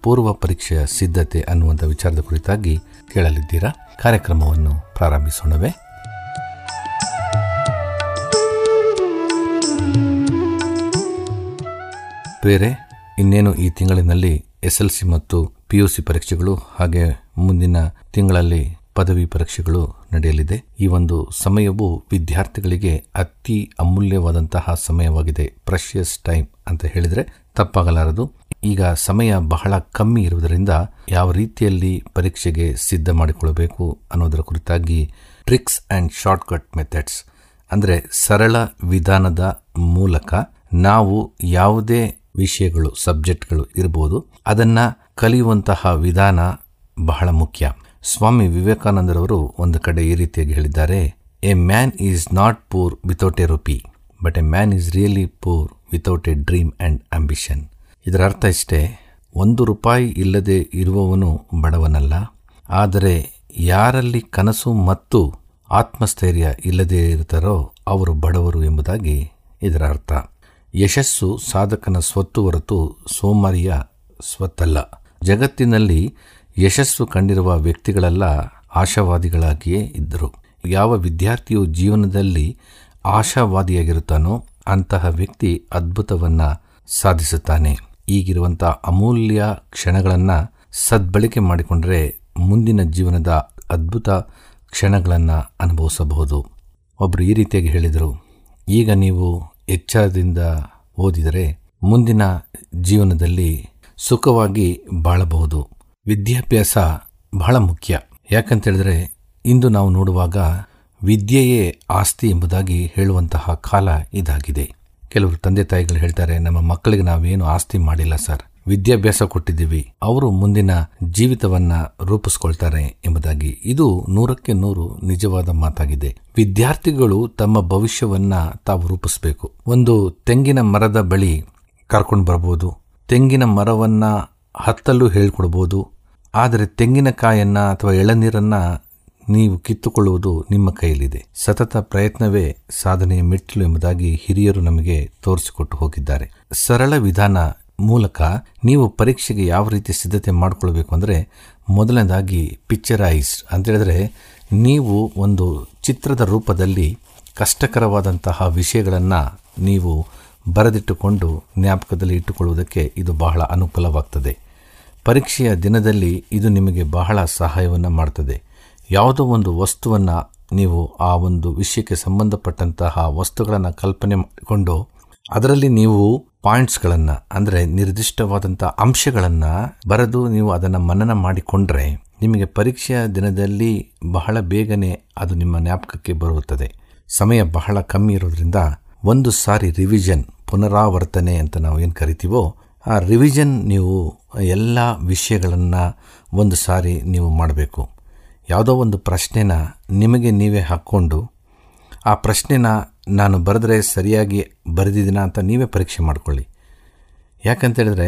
ಪೂರ್ವ ಪರೀಕ್ಷೆಯ ಸಿದ್ಧತೆ ಅನ್ನುವಂಥ ವಿಚಾರದ ಕುರಿತಾಗಿ ಕೇಳಲಿದ್ದೀರಾ ಕಾರ್ಯಕ್ರಮವನ್ನು ಪ್ರಾರಂಭಿಸೋಣವೇ ಬೇರೆ ಇನ್ನೇನು ಈ ತಿಂಗಳಿನಲ್ಲಿ ಎಸ್ ಎಲ್ ಸಿ ಮತ್ತು ಪಿ ಯು ಸಿ ಪರೀಕ್ಷೆಗಳು ಹಾಗೆ ಮುಂದಿನ ತಿಂಗಳಲ್ಲಿ ಪದವಿ ಪರೀಕ್ಷೆಗಳು ನಡೆಯಲಿದೆ ಈ ಒಂದು ಸಮಯವು ವಿದ್ಯಾರ್ಥಿಗಳಿಗೆ ಅತಿ ಅಮೂಲ್ಯವಾದಂತಹ ಸಮಯವಾಗಿದೆ ಪ್ರೆಷಿಯಸ್ ಟೈಮ್ ಅಂತ ಹೇಳಿದರೆ ತಪ್ಪಾಗಲಾರದು ಈಗ ಸಮಯ ಬಹಳ ಕಮ್ಮಿ ಇರುವುದರಿಂದ ಯಾವ ರೀತಿಯಲ್ಲಿ ಪರೀಕ್ಷೆಗೆ ಸಿದ್ಧ ಮಾಡಿಕೊಳ್ಳಬೇಕು ಅನ್ನೋದರ ಕುರಿತಾಗಿ ಟ್ರಿಕ್ಸ್ ಆ್ಯಂಡ್ ಶಾರ್ಟ್ಕಟ್ ಮೆಥಡ್ಸ್ ಅಂದರೆ ಸರಳ ವಿಧಾನದ ಮೂಲಕ ನಾವು ಯಾವುದೇ ವಿಷಯಗಳು ಸಬ್ಜೆಕ್ಟ್ಗಳು ಇರಬಹುದು ಅದನ್ನ ಕಲಿಯುವಂತಹ ವಿಧಾನ ಬಹಳ ಮುಖ್ಯ ಸ್ವಾಮಿ ವಿವೇಕಾನಂದರವರು ಒಂದು ಕಡೆ ಈ ರೀತಿಯಾಗಿ ಹೇಳಿದ್ದಾರೆ a man is not poor without a rupee but a man is really poor without a dream and ambition ಇದರ ಅರ್ಥ ಇಷ್ಟೇ ಒಂದು ರೂಪಾಯಿ ಇಲ್ಲದೆ ಇರುವವನು ಬಡವನಲ್ಲ ಆದರೆ ಯಾರಲ್ಲಿ ಕನಸು ಮತ್ತು ಆತ್ಮಸ್ಥೈರ್ಯ ಇಲ್ಲದೆ ಇರ್ತಾರೋ ಅವರು ಬಡವರು ಎಂಬುದಾಗಿ ಇದರ ಅರ್ಥ ಯಶಸ್ಸು ಸಾಧಕನ ಸ್ವತ್ತು ಹೊರತು ಸೋಮಾರಿಯ ಸ್ವತ್ತಲ್ಲ ಜಗತ್ತಿನಲ್ಲಿ ಯಶಸ್ಸು ಕಂಡಿರುವ ವ್ಯಕ್ತಿಗಳೆಲ್ಲ ಆಶಾವಾದಿಗಳಾಗಿಯೇ ಇದ್ದರು ಯಾವ ವಿದ್ಯಾರ್ಥಿಯು ಜೀವನದಲ್ಲಿ ಆಶಾವಾದಿಯಾಗಿರುತ್ತಾನೋ ಅಂತಹ ವ್ಯಕ್ತಿ ಅದ್ಭುತವನ್ನ ಸಾಧಿಸುತ್ತಾನೆ ಈಗಿರುವಂತಹ ಅಮೂಲ್ಯ ಕ್ಷಣಗಳನ್ನು ಸದ್ಬಳಕೆ ಮಾಡಿಕೊಂಡ್ರೆ ಮುಂದಿನ ಜೀವನದ ಅದ್ಭುತ ಕ್ಷಣಗಳನ್ನು ಅನುಭವಿಸಬಹುದು ಒಬ್ಬರು ಈ ರೀತಿಯಾಗಿ ಹೇಳಿದರು ಈಗ ನೀವು ಎಚ್ಚರದಿಂದ ಓದಿದರೆ ಮುಂದಿನ ಜೀವನದಲ್ಲಿ ಸುಖವಾಗಿ ಬಾಳಬಹುದು ವಿದ್ಯಾಭ್ಯಾಸ ಬಹಳ ಮುಖ್ಯ ಯಾಕಂತ ಹೇಳಿದ್ರೆ ಇಂದು ನಾವು ನೋಡುವಾಗ ವಿದ್ಯೆಯೇ ಆಸ್ತಿ ಎಂಬುದಾಗಿ ಹೇಳುವಂತಹ ಕಾಲ ಇದಾಗಿದೆ ಕೆಲವರು ತಂದೆ ತಾಯಿಗಳು ಹೇಳ್ತಾರೆ ನಮ್ಮ ಮಕ್ಕಳಿಗೆ ನಾವೇನು ಆಸ್ತಿ ಮಾಡಿಲ್ಲ ಸರ್ ವಿದ್ಯಾಭ್ಯಾಸ ಕೊಟ್ಟಿದ್ದೀವಿ ಅವರು ಮುಂದಿನ ಜೀವಿತವನ್ನ ರೂಪಿಸ್ಕೊಳ್ತಾರೆ ಎಂಬುದಾಗಿ ಇದು ನೂರಕ್ಕೆ ನೂರು ನಿಜವಾದ ಮಾತಾಗಿದೆ ವಿದ್ಯಾರ್ಥಿಗಳು ತಮ್ಮ ಭವಿಷ್ಯವನ್ನ ತಾವು ರೂಪಿಸಬೇಕು ಒಂದು ತೆಂಗಿನ ಮರದ ಬಳಿ ಕರ್ಕೊಂಡು ಬರ್ಬೋದು ತೆಂಗಿನ ಮರವನ್ನ ಹತ್ತಲು ಹೇಳ್ಕೊಡ್ಬೋದು ಆದರೆ ತೆಂಗಿನಕಾಯನ್ನ ಅಥವಾ ಎಳನೀರನ್ನ ನೀವು ಕಿತ್ತುಕೊಳ್ಳುವುದು ನಿಮ್ಮ ಕೈಯಲ್ಲಿದೆ ಸತತ ಪ್ರಯತ್ನವೇ ಸಾಧನೆಯ ಮೆಟ್ಟಿಲು ಎಂಬುದಾಗಿ ಹಿರಿಯರು ನಮಗೆ ತೋರಿಸಿಕೊಟ್ಟು ಹೋಗಿದ್ದಾರೆ ಸರಳ ವಿಧಾನ ಮೂಲಕ ನೀವು ಪರೀಕ್ಷೆಗೆ ಯಾವ ರೀತಿ ಸಿದ್ಧತೆ ಮಾಡಿಕೊಳ್ಬೇಕು ಅಂದರೆ ಮೊದಲನೇದಾಗಿ ಪಿಕ್ಚರೈಸ್ ಅಂತ ಹೇಳಿದ್ರೆ ನೀವು ಒಂದು ಚಿತ್ರದ ರೂಪದಲ್ಲಿ ಕಷ್ಟಕರವಾದಂತಹ ವಿಷಯಗಳನ್ನು ನೀವು ಬರೆದಿಟ್ಟುಕೊಂಡು ಜ್ಞಾಪಕದಲ್ಲಿ ಇಟ್ಟುಕೊಳ್ಳುವುದಕ್ಕೆ ಇದು ಬಹಳ ಅನುಕೂಲವಾಗ್ತದೆ ಪರೀಕ್ಷೆಯ ದಿನದಲ್ಲಿ ಇದು ನಿಮಗೆ ಬಹಳ ಸಹಾಯವನ್ನು ಮಾಡ್ತದೆ ಯಾವುದೋ ಒಂದು ವಸ್ತುವನ್ನು ನೀವು ಆ ಒಂದು ವಿಷಯಕ್ಕೆ ಸಂಬಂಧಪಟ್ಟಂತಹ ವಸ್ತುಗಳನ್ನು ಕಲ್ಪನೆ ಮಾಡಿಕೊಂಡು ಅದರಲ್ಲಿ ನೀವು ಪಾಯಿಂಟ್ಸ್ಗಳನ್ನು ಅಂದರೆ ನಿರ್ದಿಷ್ಟವಾದಂಥ ಅಂಶಗಳನ್ನು ಬರೆದು ನೀವು ಅದನ್ನು ಮನನ ಮಾಡಿಕೊಂಡ್ರೆ ನಿಮಗೆ ಪರೀಕ್ಷೆಯ ದಿನದಲ್ಲಿ ಬಹಳ ಬೇಗನೆ ಅದು ನಿಮ್ಮ ಜ್ಞಾಪಕಕ್ಕೆ ಬರುತ್ತದೆ ಸಮಯ ಬಹಳ ಕಮ್ಮಿ ಇರೋದ್ರಿಂದ ಒಂದು ಸಾರಿ ರಿವಿಷನ್ ಪುನರಾವರ್ತನೆ ಅಂತ ನಾವು ಏನು ಕರಿತೀವೋ ಆ ರಿವಿಷನ್ ನೀವು ಎಲ್ಲ ವಿಷಯಗಳನ್ನು ಒಂದು ಸಾರಿ ನೀವು ಮಾಡಬೇಕು ಯಾವುದೋ ಒಂದು ಪ್ರಶ್ನೆನ ನಿಮಗೆ ನೀವೇ ಹಾಕ್ಕೊಂಡು ಆ ಪ್ರಶ್ನೆನ ನಾನು ಬರೆದ್ರೆ ಸರಿಯಾಗಿ ಬರೆದಿದ್ದೀನ ಅಂತ ನೀವೇ ಪರೀಕ್ಷೆ ಮಾಡಿಕೊಳ್ಳಿ ಯಾಕಂತ ಹೇಳಿದ್ರೆ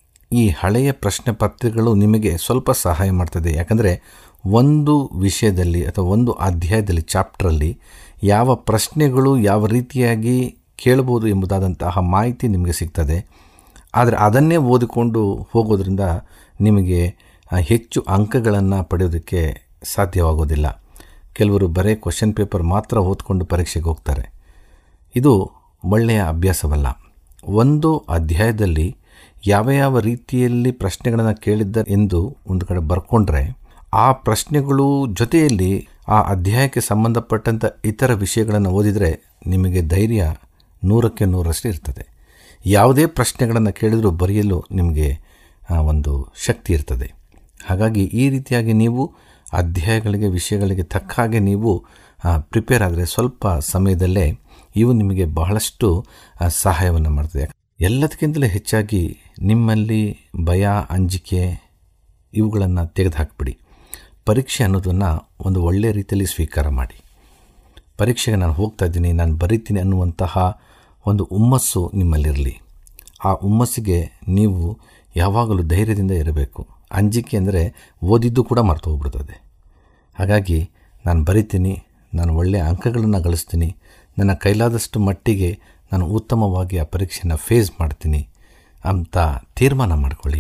ಈ ಹಳೆಯ ಪ್ರಶ್ನೆ ಪತ್ರಿಕೆಗಳು ನಿಮಗೆ ಸ್ವಲ್ಪ ಸಹಾಯ ಮಾಡ್ತದೆ ಯಾಕಂದರೆ ಒಂದು ವಿಷಯದಲ್ಲಿ ಅಥವಾ ಒಂದು ಅಧ್ಯಾಯದಲ್ಲಿ ಚಾಪ್ಟ್ರಲ್ಲಿ ಯಾವ ಪ್ರಶ್ನೆಗಳು ಯಾವ ರೀತಿಯಾಗಿ ಕೇಳ್ಬೋದು ಎಂಬುದಾದಂತಹ ಮಾಹಿತಿ ನಿಮಗೆ ಸಿಗ್ತದೆ ಆದರೆ ಅದನ್ನೇ ಓದಿಕೊಂಡು ಹೋಗೋದ್ರಿಂದ ನಿಮಗೆ ಹೆಚ್ಚು ಅಂಕಗಳನ್ನು ಪಡೆಯೋದಕ್ಕೆ ಸಾಧ್ಯವಾಗೋದಿಲ್ಲ ಕೆಲವರು ಬರೀ ಕ್ವಶನ್ ಪೇಪರ್ ಮಾತ್ರ ಓದ್ಕೊಂಡು ಪರೀಕ್ಷೆಗೆ ಹೋಗ್ತಾರೆ ಇದು ಒಳ್ಳೆಯ ಅಭ್ಯಾಸವಲ್ಲ ಒಂದು ಅಧ್ಯಾಯದಲ್ಲಿ ಯಾವ ಯಾವ ರೀತಿಯಲ್ಲಿ ಪ್ರಶ್ನೆಗಳನ್ನು ಕೇಳಿದ್ದ ಎಂದು ಒಂದು ಕಡೆ ಬರ್ಕೊಂಡ್ರೆ ಆ ಪ್ರಶ್ನೆಗಳು ಜೊತೆಯಲ್ಲಿ ಆ ಅಧ್ಯಾಯಕ್ಕೆ ಸಂಬಂಧಪಟ್ಟಂಥ ಇತರ ವಿಷಯಗಳನ್ನು ಓದಿದರೆ ನಿಮಗೆ ಧೈರ್ಯ ನೂರಕ್ಕೆ ನೂರಷ್ಟು ಇರ್ತದೆ ಯಾವುದೇ ಪ್ರಶ್ನೆಗಳನ್ನು ಕೇಳಿದರೂ ಬರೆಯಲು ನಿಮಗೆ ಒಂದು ಶಕ್ತಿ ಇರ್ತದೆ ಹಾಗಾಗಿ ಈ ರೀತಿಯಾಗಿ ನೀವು ಅಧ್ಯಾಯಗಳಿಗೆ ವಿಷಯಗಳಿಗೆ ತಕ್ಕ ಹಾಗೆ ನೀವು ಪ್ರಿಪೇರ್ ಆದರೆ ಸ್ವಲ್ಪ ಸಮಯದಲ್ಲೇ ಇವು ನಿಮಗೆ ಬಹಳಷ್ಟು ಸಹಾಯವನ್ನು ಮಾಡ್ತದೆ ಎಲ್ಲದಕ್ಕಿಂತಲೂ ಹೆಚ್ಚಾಗಿ ನಿಮ್ಮಲ್ಲಿ ಭಯ ಅಂಜಿಕೆ ಇವುಗಳನ್ನು ತೆಗೆದುಹಾಕ್ಬಿಡಿ ಪರೀಕ್ಷೆ ಅನ್ನೋದನ್ನು ಒಂದು ಒಳ್ಳೆಯ ರೀತಿಯಲ್ಲಿ ಸ್ವೀಕಾರ ಮಾಡಿ ಪರೀಕ್ಷೆಗೆ ನಾನು ಹೋಗ್ತಾ ಇದ್ದೀನಿ ನಾನು ಬರೀತೀನಿ ಅನ್ನುವಂತಹ ಒಂದು ಹುಮ್ಮಸ್ಸು ನಿಮ್ಮಲ್ಲಿರಲಿ ಆ ಹುಮ್ಮಸ್ಸಿಗೆ ನೀವು ಯಾವಾಗಲೂ ಧೈರ್ಯದಿಂದ ಇರಬೇಕು ಅಂಜಿಕೆ ಅಂದರೆ ಓದಿದ್ದು ಕೂಡ ಮರ್ತು ಹೋಗ್ಬಿಡ್ತದೆ ಹಾಗಾಗಿ ನಾನು ಬರಿತೀನಿ ನಾನು ಒಳ್ಳೆಯ ಅಂಕಗಳನ್ನು ಗಳಿಸ್ತೀನಿ ನನ್ನ ಕೈಲಾದಷ್ಟು ಮಟ್ಟಿಗೆ ನಾನು ಉತ್ತಮವಾಗಿ ಆ ಪರೀಕ್ಷೆನ ಫೇಸ್ ಮಾಡ್ತೀನಿ ಅಂತ ತೀರ್ಮಾನ ಮಾಡ್ಕೊಳ್ಳಿ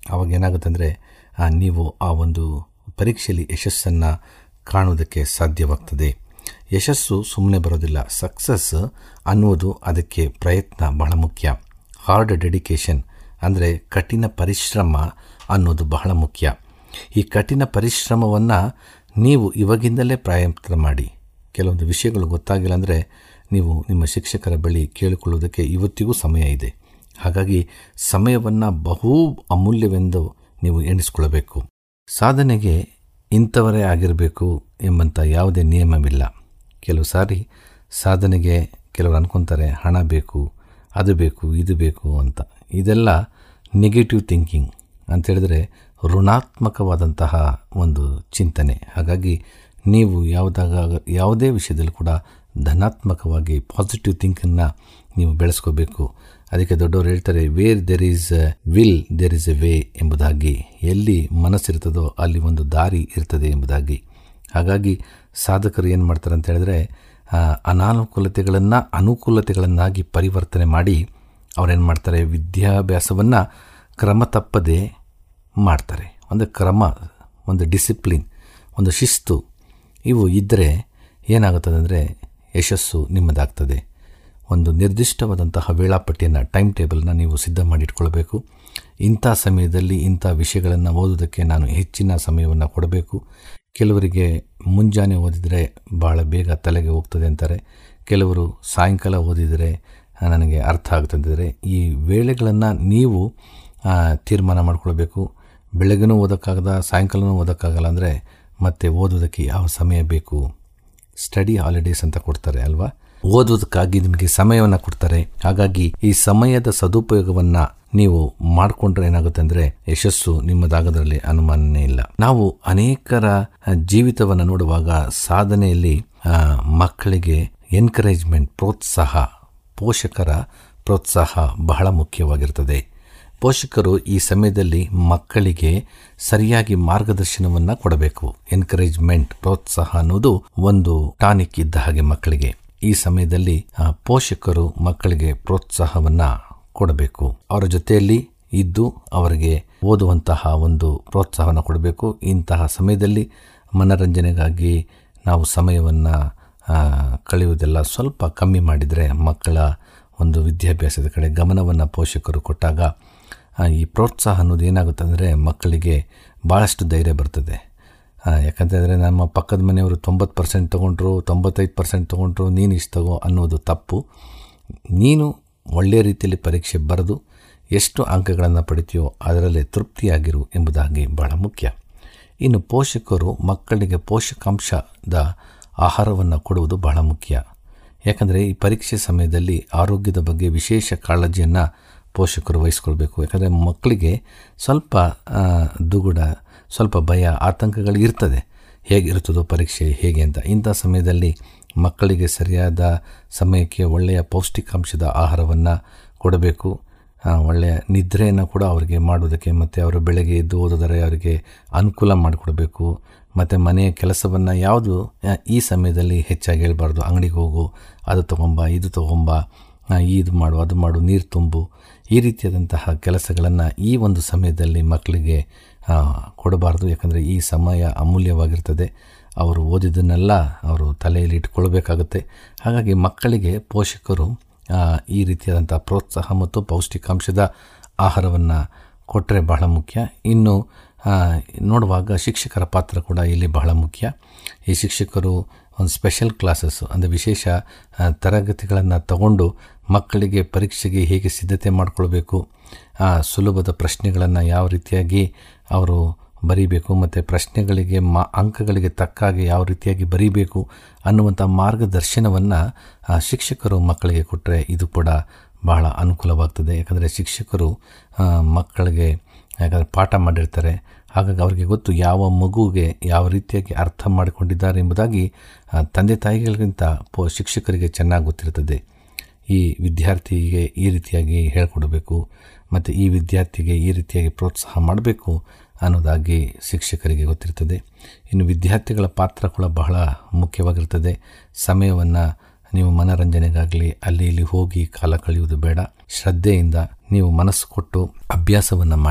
ಅವಾಗ ಏನಾಗುತ್ತೆ ಅಂದರೆ ನೀವು ಆ ಒಂದು ಪರೀಕ್ಷೆಯಲ್ಲಿ ಯಶಸ್ಸನ್ನು ಕಾಣುವುದಕ್ಕೆ ಸಾಧ್ಯವಾಗ್ತದೆ ಯಶಸ್ಸು ಸುಮ್ಮನೆ ಬರೋದಿಲ್ಲ ಸಕ್ಸಸ್ ಅನ್ನುವುದು ಅದಕ್ಕೆ ಪ್ರಯತ್ನ ಬಹಳ ಮುಖ್ಯ ಹಾರ್ಡ್ ಡೆಡಿಕೇಶನ್ ಅಂದರೆ ಕಠಿಣ ಪರಿಶ್ರಮ ಅನ್ನೋದು ಬಹಳ ಮುಖ್ಯ ಈ ಕಠಿಣ ಪರಿಶ್ರಮವನ್ನು ನೀವು ಇವಾಗಿಂದಲೇ ಪ್ರಯತ್ನ ಮಾಡಿ ಕೆಲವೊಂದು ವಿಷಯಗಳು ಗೊತ್ತಾಗಿಲ್ಲ ಅಂದರೆ ನೀವು ನಿಮ್ಮ ಶಿಕ್ಷಕರ ಬಳಿ ಕೇಳಿಕೊಳ್ಳುವುದಕ್ಕೆ ಇವತ್ತಿಗೂ ಸಮಯ ಇದೆ ಹಾಗಾಗಿ ಸಮಯವನ್ನು ಬಹು ಅಮೂಲ್ಯವೆಂದು ನೀವು ಎಣಿಸ್ಕೊಳ್ಬೇಕು ಸಾಧನೆಗೆ ಇಂಥವರೇ ಆಗಿರಬೇಕು ಎಂಬಂಥ ಯಾವುದೇ ನಿಯಮವಿಲ್ಲ ಕೆಲವು ಸಾರಿ ಸಾಧನೆಗೆ ಕೆಲವರು ಅನ್ಕೊತಾರೆ ಹಣ ಬೇಕು ಅದು ಬೇಕು ಇದು ಬೇಕು ಅಂತ ಇದೆಲ್ಲ ನೆಗೆಟಿವ್ ಥಿಂಕಿಂಗ್ ಅಂತ ಹೇಳಿದ್ರೆ ಋಣಾತ್ಮಕವಾದಂತಹ ಒಂದು ಚಿಂತನೆ ಹಾಗಾಗಿ ನೀವು ಯಾವುದಾಗ ಯಾವುದೇ ವಿಷಯದಲ್ಲಿ ಕೂಡ ಧನಾತ್ಮಕವಾಗಿ ಪಾಸಿಟಿವ್ ಥಿಂಕನ್ನು ನೀವು ಬೆಳೆಸ್ಕೋಬೇಕು ಅದಕ್ಕೆ ದೊಡ್ಡವರು ಹೇಳ್ತಾರೆ where there is will there is a way ಎಂಬುದಾಗಿ ಎಲ್ಲಿ ಮನಸ್ಸಿರ್ತದೋ ಅಲ್ಲಿ ಒಂದು ದಾರಿ ಇರ್ತದೆ ಎಂಬುದಾಗಿ ಹಾಗಾಗಿ ಸಾಧಕರು ಏನು ಮಾಡ್ತಾರೆ ಅಂತ ಹೇಳಿದ್ರೆ ಅನಾನುಕೂಲತೆಗಳನ್ನು ಅನುಕೂಲತೆಗಳನ್ನಾಗಿ ಪರಿವರ್ತನೆ ಮಾಡಿ ಅವರೇನು ಮಾಡ್ತಾರೆ ವಿದ್ಯಾಭ್ಯಾಸವನ್ನು ಕ್ರಮ ತಪ್ಪದೆ ಮಾಡ್ತಾರೆ ಒಂದು ಕ್ರಮ ಒಂದು ಡಿಸಿಪ್ಲಿನ್ ಒಂದು ಶಿಸ್ತು ಇವು ಇದ್ದರೆ ಏನಾಗುತ್ತದೆ ಅಂದರೆ ಯಶಸ್ಸು ನಿಮ್ಮದಾಗ್ತದೆ ಒಂದು ನಿರ್ದಿಷ್ಟವಾದಂತಹ ವೇಳಾಪಟ್ಟಿಯನ್ನು ಟೈಮ್ ಟೇಬಲ್ನ ನೀವು ಸಿದ್ಧ ಮಾಡಿಟ್ಕೊಳ್ಬೇಕು ಇಂಥ ಸಮಯದಲ್ಲಿ ಇಂಥ ವಿಷಯಗಳನ್ನು ಓದೋದಕ್ಕೆ ನಾನು ಹೆಚ್ಚಿನ ಸಮಯವನ್ನು ಕೊಡಬೇಕು ಕೆಲವರಿಗೆ ಮುಂಜಾನೆ ಓದಿದರೆ ಭಾಳ ಬೇಗ ತಲೆಗೆ ಹೋಗ್ತದೆ ಅಂತಾರೆ ಕೆಲವರು ಸಾಯಂಕಾಲ ಓದಿದರೆ ನನಗೆ ಅರ್ಥ ಆಗ್ತದಿದ್ರೆ ಈ ವೇಳೆಗಳನ್ನು ನೀವು ತೀರ್ಮಾನ ಮಾಡ್ಕೊಳ್ಬೇಕು ಬೆಳಗ್ಗೆನೂ ಓದೋಕ್ಕಾಗದ ಸಾಯಂಕಾಲನೂ ಓದೋಕ್ಕಾಗಲ್ಲ ಅಂದರೆ ಮತ್ತೆ ಓದೋದಕ್ಕೆ ಯಾವ ಸಮಯ ಬೇಕು ಸ್ಟಡಿ ಹಾಲಿಡೇಸ್ ಅಂತ ಕೊಡ್ತಾರೆ ಅಲ್ವಾ ಓದೋದಕ್ಕಾಗಿ ನಿಮಗೆ ಸಮಯವನ್ನು ಕೊಡ್ತಾರೆ ಹಾಗಾಗಿ ಈ ಸಮಯದ ಸದುಪಯೋಗವನ್ನು ನೀವು ಮಾಡಿಕೊಂಡ್ರೆ ಏನಾಗುತ್ತೆ ಅಂದರೆ ಯಶಸ್ಸು ನಿಮ್ಮದಾಗೋದ್ರಲ್ಲಿ ಅನುಮಾನನೇ ಇಲ್ಲ ನಾವು ಅನೇಕರ ಜೀವಿತವನ್ನು ನೋಡುವಾಗ ಸಾಧನೆಯಲ್ಲಿ ಮಕ್ಕಳಿಗೆ ಎನ್ಕರೇಜ್ಮೆಂಟ್ ಪ್ರೋತ್ಸಾಹ ಪೋಷಕರ ಪ್ರೋತ್ಸಾಹ ಬಹಳ ಮುಖ್ಯವಾಗಿರ್ತದೆ ಪೋಷಕರು ಈ ಸಮಯದಲ್ಲಿ ಮಕ್ಕಳಿಗೆ ಸರಿಯಾಗಿ ಮಾರ್ಗದರ್ಶನವನ್ನು ಕೊಡಬೇಕು ಎನ್ಕರೇಜ್ಮೆಂಟ್ ಪ್ರೋತ್ಸಾಹ ಅನ್ನೋದು ಒಂದು ಟಾನಿಕ್ ಇದ್ದ ಹಾಗೆ ಮಕ್ಕಳಿಗೆ ಈ ಸಮಯದಲ್ಲಿ ಪೋಷಕರು ಮಕ್ಕಳಿಗೆ ಪ್ರೋತ್ಸಾಹವನ್ನ ಕೊಡಬೇಕು ಅವರ ಜೊತೆಯಲ್ಲಿ ಇದ್ದು ಅವರಿಗೆ ಓದುವಂತಹ ಒಂದು ಪ್ರೋತ್ಸಾಹವನ್ನು ಕೊಡಬೇಕು ಇಂತಹ ಸಮಯದಲ್ಲಿ ಮನರಂಜನೆಗಾಗಿ ನಾವು ಸಮಯವನ್ನು ಕಳೆಯುವುದೆಲ್ಲ ಸ್ವಲ್ಪ ಕಮ್ಮಿ ಮಾಡಿದರೆ ಮಕ್ಕಳ ಒಂದು ವಿದ್ಯಾಭ್ಯಾಸದ ಕಡೆ ಗಮನವನ್ನು ಪೋಷಕರು ಕೊಟ್ಟಾಗ ಈ ಪ್ರೋತ್ಸಾಹ ಅನ್ನೋದು ಏನಾಗುತ್ತೆ ಅಂದರೆ ಮಕ್ಕಳಿಗೆ ಭಾಳಷ್ಟು ಧೈರ್ಯ ಬರ್ತದೆ ಯಾಕಂತಂದರೆ ನಮ್ಮ ಪಕ್ಕದ ಮನೆಯವರು ತೊಂಬತ್ತು ಪರ್ಸೆಂಟ್ ತೊಗೊಂಡ್ರು ತೊಂಬತ್ತೈದು ಪರ್ಸೆಂಟ್ ತೊಗೊಂಡ್ರು ನೀನು ಇಷ್ಟು ತಗೋ ಅನ್ನೋದು ತಪ್ಪು ನೀನು ಒಳ್ಳೆಯ ರೀತಿಯಲ್ಲಿ ಪರೀಕ್ಷೆ ಬರೆದು ಎಷ್ಟು ಅಂಕಗಳನ್ನು ಪಡಿತೀಯೋ ಅದರಲ್ಲಿ ತೃಪ್ತಿಯಾಗಿರು ಎಂಬುದಾಗಿ ಬಹಳ ಮುಖ್ಯ ಇನ್ನು ಪೋಷಕರು ಮಕ್ಕಳಿಗೆ ಪೋಷಕಾಂಶದ ಆಹಾರವನ್ನು ಕೊಡುವುದು ಬಹಳ ಮುಖ್ಯ ಯಾಕಂದರೆ ಈ ಪರೀಕ್ಷೆ ಸಮಯದಲ್ಲಿ ಆರೋಗ್ಯದ ಬಗ್ಗೆ ವಿಶೇಷ ಕಾಳಜಿಯನ್ನು ಪೋಷಕರು ವಹಿಸ್ಕೊಳ್ಬೇಕು ಯಾಕಂದರೆ ಮಕ್ಕಳಿಗೆ ಸ್ವಲ್ಪ ದುಗುಡ ಸ್ವಲ್ಪ ಭಯ ಆತಂಕಗಳು ಇರ್ತದೆ ಹೇಗಿರುತ್ತದೋ ಪರೀಕ್ಷೆ ಹೇಗೆ ಅಂತ ಇಂಥ ಸಮಯದಲ್ಲಿ ಮಕ್ಕಳಿಗೆ ಸರಿಯಾದ ಸಮಯಕ್ಕೆ ಒಳ್ಳೆಯ ಪೌಷ್ಟಿಕಾಂಶದ ಆಹಾರವನ್ನು ಕೊಡಬೇಕು ಒಳ್ಳೆಯ ನಿದ್ರೆಯನ್ನು ಕೂಡ ಅವರಿಗೆ ಮಾಡೋದಕ್ಕೆ ಮತ್ತು ಅವರು ಬೆಳಗ್ಗೆ ಎದ್ದು ಓದಿದರೆ ಅವರಿಗೆ ಅನುಕೂಲ ಮಾಡಿಕೊಡ್ಬೇಕು ಮತ್ತು ಮನೆಯ ಕೆಲಸವನ್ನು ಯಾವುದು ಈ ಸಮಯದಲ್ಲಿ ಹೆಚ್ಚಾಗಿ ಹೇಳ್ಬಾರ್ದು ಅಂಗಡಿಗೆ ಹೋಗು ಅದು ತೊಗೊಂಬ ಇದು ತೊಗೊಂಬ ಇದು ಮಾಡು ಅದು ಮಾಡು ನೀರು ತುಂಬು ಈ ರೀತಿಯಾದಂತಹ ಕೆಲಸಗಳನ್ನು ಈ ಒಂದು ಸಮಯದಲ್ಲಿ ಮಕ್ಕಳಿಗೆ ಕೊಡಬಾರ್ದು ಯಾಕಂದರೆ ಈ ಸಮಯ ಅಮೂಲ್ಯವಾಗಿರ್ತದೆ ಅವರು ಓದಿದ್ದನ್ನೆಲ್ಲ ಅವರು ತಲೆಯಲ್ಲಿ ಇಟ್ಕೊಳ್ಬೇಕಾಗುತ್ತೆ ಹಾಗಾಗಿ ಮಕ್ಕಳಿಗೆ ಪೋಷಕರು ಈ ರೀತಿಯಾದಂಥ ಪ್ರೋತ್ಸಾಹ ಮತ್ತು ಪೌಷ್ಟಿಕಾಂಶದ ಆಹಾರವನ್ನು ಕೊಟ್ಟರೆ ಬಹಳ ಮುಖ್ಯ ಇನ್ನು ನೋಡುವಾಗ ಶಿಕ್ಷಕರ ಪಾತ್ರ ಕೂಡ ಇಲ್ಲಿ ಬಹಳ ಮುಖ್ಯ ಈ ಶಿಕ್ಷಕರು ಒಂದು ಸ್ಪೆಷಲ್ ಕ್ಲಾಸಸ್ಸು ಅಂದರೆ ವಿಶೇಷ ತರಗತಿಗಳನ್ನು ತಗೊಂಡು ಮಕ್ಕಳಿಗೆ ಪರೀಕ್ಷೆಗೆ ಹೇಗೆ ಸಿದ್ಧತೆ ಮಾಡಿಕೊಳ್ಬೇಕು ಸುಲಭದ ಪ್ರಶ್ನೆಗಳನ್ನು ಯಾವ ರೀತಿಯಾಗಿ ಅವರು ಬರೀಬೇಕು ಮತ್ತು ಪ್ರಶ್ನೆಗಳಿಗೆ ಮಾ ಅಂಕಗಳಿಗೆ ತಕ್ಕಾಗಿ ಯಾವ ರೀತಿಯಾಗಿ ಬರೀಬೇಕು ಅನ್ನುವಂಥ ಮಾರ್ಗದರ್ಶನವನ್ನು ಶಿಕ್ಷಕರು ಮಕ್ಕಳಿಗೆ ಕೊಟ್ಟರೆ ಇದು ಕೂಡ ಬಹಳ ಅನುಕೂಲವಾಗ್ತದೆ ಯಾಕಂದರೆ ಶಿಕ್ಷಕರು ಮಕ್ಕಳಿಗೆ ಯಾಕಂದರೆ ಪಾಠ ಮಾಡಿರ್ತಾರೆ ಹಾಗಾಗಿ ಅವರಿಗೆ ಗೊತ್ತು ಯಾವ ಮಗುವಿಗೆ ಯಾವ ರೀತಿಯಾಗಿ ಅರ್ಥ ಮಾಡಿಕೊಂಡಿದ್ದಾರೆ ಎಂಬುದಾಗಿ ತಂದೆ ತಾಯಿಗಳಿಗಿಂತ ಪೋ ಶಿಕ್ಷಕರಿಗೆ ಚೆನ್ನಾಗಿ ಗೊತ್ತಿರ್ತದೆ ಈ ವಿದ್ಯಾರ್ಥಿಗೆ ಈ ರೀತಿಯಾಗಿ ಹೇಳ್ಕೊಡ್ಬೇಕು ಮತ್ತು ಈ ವಿದ್ಯಾರ್ಥಿಗೆ ಈ ರೀತಿಯಾಗಿ ಪ್ರೋತ್ಸಾಹ ಮಾಡಬೇಕು ಅನ್ನೋದಾಗಿ ಶಿಕ್ಷಕರಿಗೆ ಗೊತ್ತಿರ್ತದೆ ಇನ್ನು ವಿದ್ಯಾರ್ಥಿಗಳ ಪಾತ್ರ ಕೂಡ ಬಹಳ ಮುಖ್ಯವಾಗಿರ್ತದೆ ಸಮಯವನ್ನು ನೀವು ಮನರಂಜನೆಗಾಗಲಿ ಅಲ್ಲಿ ಇಲ್ಲಿ ಹೋಗಿ ಕಾಲ ಕಳೆಯುವುದು ಬೇಡ ಶ್ರದ್ಧೆಯಿಂದ ನೀವು ಮನಸ್ಸು ಕೊಟ್ಟು ಅಭ್ಯಾಸವನ್ನು ಮಾಡಿ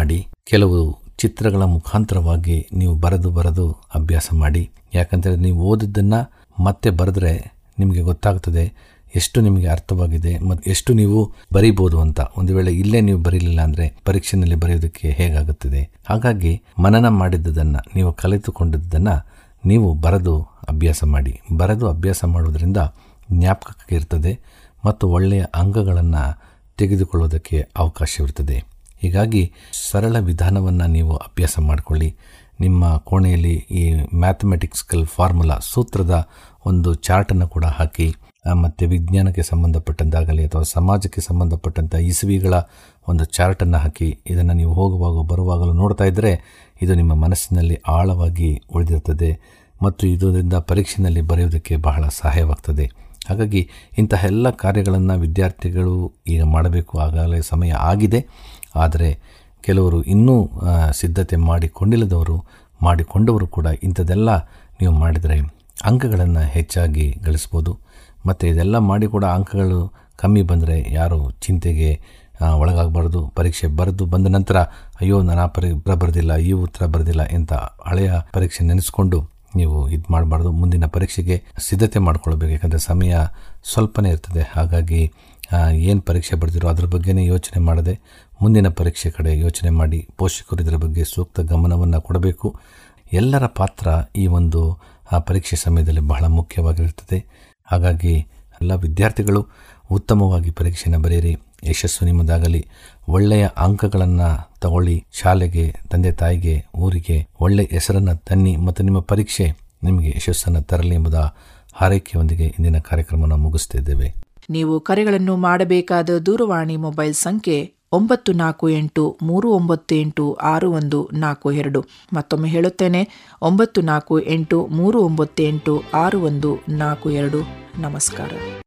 ಕೆಲವು ಚಿತ್ರಗಳ ಮುಖಾಂತರವಾಗಿ ನೀವು ಬರೆದು ಬರೆದು ಅಭ್ಯಾಸ ಮಾಡಿ ಯಾಕಂತೇಳಿದ್ರೆ ನೀವು ಓದಿದ್ದನ್ನು ಮತ್ತೆ ಬರೆದ್ರೆ ನಿಮಗೆ ಗೊತ್ತಾಗ್ತದೆ ಎಷ್ಟು ನಿಮಗೆ ಅರ್ಥವಾಗಿದೆ ಮತ್ತು ಎಷ್ಟು ನೀವು ಬರೀಬೋದು ಅಂತ ಒಂದು ವೇಳೆ ಇಲ್ಲೇ ನೀವು ಬರೀಲಿಲ್ಲ ಅಂದರೆ ಪರೀಕ್ಷೆನಲ್ಲಿ ಬರೆಯೋದಕ್ಕೆ ಹೇಗಾಗುತ್ತದೆ ಹಾಗಾಗಿ ಮನನ ಮಾಡಿದ್ದನ್ನು ನೀವು ಕಲಿತುಕೊಂಡಿದ್ದನ್ನು ನೀವು ಬರೆದು ಅಭ್ಯಾಸ ಮಾಡಿ ಬರೆದು ಅಭ್ಯಾಸ ಮಾಡೋದ್ರಿಂದ ಜ್ಞಾಪಕಕ್ಕೆ ಇರ್ತದೆ ಮತ್ತು ಒಳ್ಳೆಯ ಅಂಗಗಳನ್ನು ತೆಗೆದುಕೊಳ್ಳೋದಕ್ಕೆ ಅವಕಾಶವಿರ್ತದೆ ಹೀಗಾಗಿ ಸರಳ ವಿಧಾನವನ್ನು ನೀವು ಅಭ್ಯಾಸ ಮಾಡಿಕೊಳ್ಳಿ ನಿಮ್ಮ ಕೋಣೆಯಲ್ಲಿ ಈ ಮ್ಯಾಥಮೆಟಿಕ್ಸ್ಕಲ್ ಫಾರ್ಮುಲಾ ಸೂತ್ರದ ಒಂದು ಚಾರ್ಟನ್ನು ಕೂಡ ಹಾಕಿ ಮತ್ತು ವಿಜ್ಞಾನಕ್ಕೆ ಸಂಬಂಧಪಟ್ಟಂತಾಗಲಿ ಅಥವಾ ಸಮಾಜಕ್ಕೆ ಸಂಬಂಧಪಟ್ಟಂಥ ಇಸವಿಗಳ ಒಂದು ಚಾರ್ಟನ್ನು ಹಾಕಿ ಇದನ್ನು ನೀವು ಹೋಗುವಾಗ ಬರುವಾಗಲೂ ನೋಡ್ತಾ ಇದ್ದರೆ ಇದು ನಿಮ್ಮ ಮನಸ್ಸಿನಲ್ಲಿ ಆಳವಾಗಿ ಉಳಿದಿರ್ತದೆ ಮತ್ತು ಇದರಿಂದ ಪರೀಕ್ಷೆಯಲ್ಲಿ ಬರೆಯೋದಕ್ಕೆ ಬಹಳ ಸಹಾಯವಾಗ್ತದೆ ಹಾಗಾಗಿ ಇಂತಹ ಎಲ್ಲ ಕಾರ್ಯಗಳನ್ನು ವಿದ್ಯಾರ್ಥಿಗಳು ಈಗ ಮಾಡಬೇಕು ಆಗಲೇ ಸಮಯ ಆಗಿದೆ ಆದರೆ ಕೆಲವರು ಇನ್ನೂ ಸಿದ್ಧತೆ ಮಾಡಿಕೊಂಡಿಲ್ಲದವರು ಮಾಡಿಕೊಂಡವರು ಕೂಡ ಇಂಥದ್ದೆಲ್ಲ ನೀವು ಮಾಡಿದರೆ ಅಂಕಗಳನ್ನು ಹೆಚ್ಚಾಗಿ ಗಳಿಸ್ಬೋದು ಮತ್ತು ಇದೆಲ್ಲ ಮಾಡಿ ಕೂಡ ಅಂಕಗಳು ಕಮ್ಮಿ ಬಂದರೆ ಯಾರು ಚಿಂತೆಗೆ ಒಳಗಾಗಬಾರ್ದು ಪರೀಕ್ಷೆ ಬರೆದು ಬಂದ ನಂತರ ಅಯ್ಯೋ ನಾನು ಆ ಪರಿ ಉತ್ತರ ಬರೆದಿಲ್ಲ ಈ ಉತ್ತರ ಬರೆದಿಲ್ಲ ಅಂತ ಹಳೆಯ ಪರೀಕ್ಷೆ ನೆನೆಸ್ಕೊಂಡು ನೀವು ಇದು ಮಾಡಬಾರ್ದು ಮುಂದಿನ ಪರೀಕ್ಷೆಗೆ ಸಿದ್ಧತೆ ಮಾಡ್ಕೊಳ್ಬೇಕು ಯಾಕಂದರೆ ಸಮಯ ಸ್ವಲ್ಪನೇ ಇರ್ತದೆ ಹಾಗಾಗಿ ಏನು ಪರೀಕ್ಷೆ ಬರೆದಿರೋ ಅದ್ರ ಬಗ್ಗೆನೇ ಯೋಚನೆ ಮಾಡದೆ ಮುಂದಿನ ಪರೀಕ್ಷೆ ಕಡೆ ಯೋಚನೆ ಮಾಡಿ ಪೋಷಕರು ಇದರ ಬಗ್ಗೆ ಸೂಕ್ತ ಗಮನವನ್ನು ಕೊಡಬೇಕು ಎಲ್ಲರ ಪಾತ್ರ ಈ ಒಂದು ಪರೀಕ್ಷೆ ಸಮಯದಲ್ಲಿ ಬಹಳ ಮುಖ್ಯವಾಗಿರುತ್ತದೆ ಹಾಗಾಗಿ ಎಲ್ಲ ವಿದ್ಯಾರ್ಥಿಗಳು ಉತ್ತಮವಾಗಿ ಪರೀಕ್ಷೆಯನ್ನು ಬರೆಯಿರಿ ಯಶಸ್ಸು ನಿಮ್ಮದಾಗಲಿ ಒಳ್ಳೆಯ ಅಂಕಗಳನ್ನು ತಗೊಳ್ಳಿ ಶಾಲೆಗೆ ತಂದೆ ತಾಯಿಗೆ ಊರಿಗೆ ಒಳ್ಳೆಯ ಹೆಸರನ್ನು ತನ್ನಿ ಮತ್ತು ನಿಮ್ಮ ಪರೀಕ್ಷೆ ನಿಮಗೆ ಯಶಸ್ಸನ್ನು ತರಲಿ ಎಂಬುದ ಹಾರೈಕೆಯೊಂದಿಗೆ ಇಂದಿನ ಕಾರ್ಯಕ್ರಮವನ್ನು ಮುಗಿಸ್ತಿದ್ದೇವೆ ನೀವು ಕರೆಗಳನ್ನು ಮಾಡಬೇಕಾದ ದೂರವಾಣಿ ಮೊಬೈಲ್ ಸಂಖ್ಯೆ ಒಂಬತ್ತು ನಾಲ್ಕು ಎಂಟು ಮೂರು ಒಂಬತ್ತು ಎಂಟು ಆರು ಒಂದು ನಾಲ್ಕು ಎರಡು ಮತ್ತೊಮ್ಮೆ ಹೇಳುತ್ತೇನೆ ಒಂಬತ್ತು ನಾಲ್ಕು ಎಂಟು ಮೂರು ಒಂಬತ್ತು ಎಂಟು ಆರು ಒಂದು ನಾಲ್ಕು ಎರಡು ನಮಸ್ಕಾರ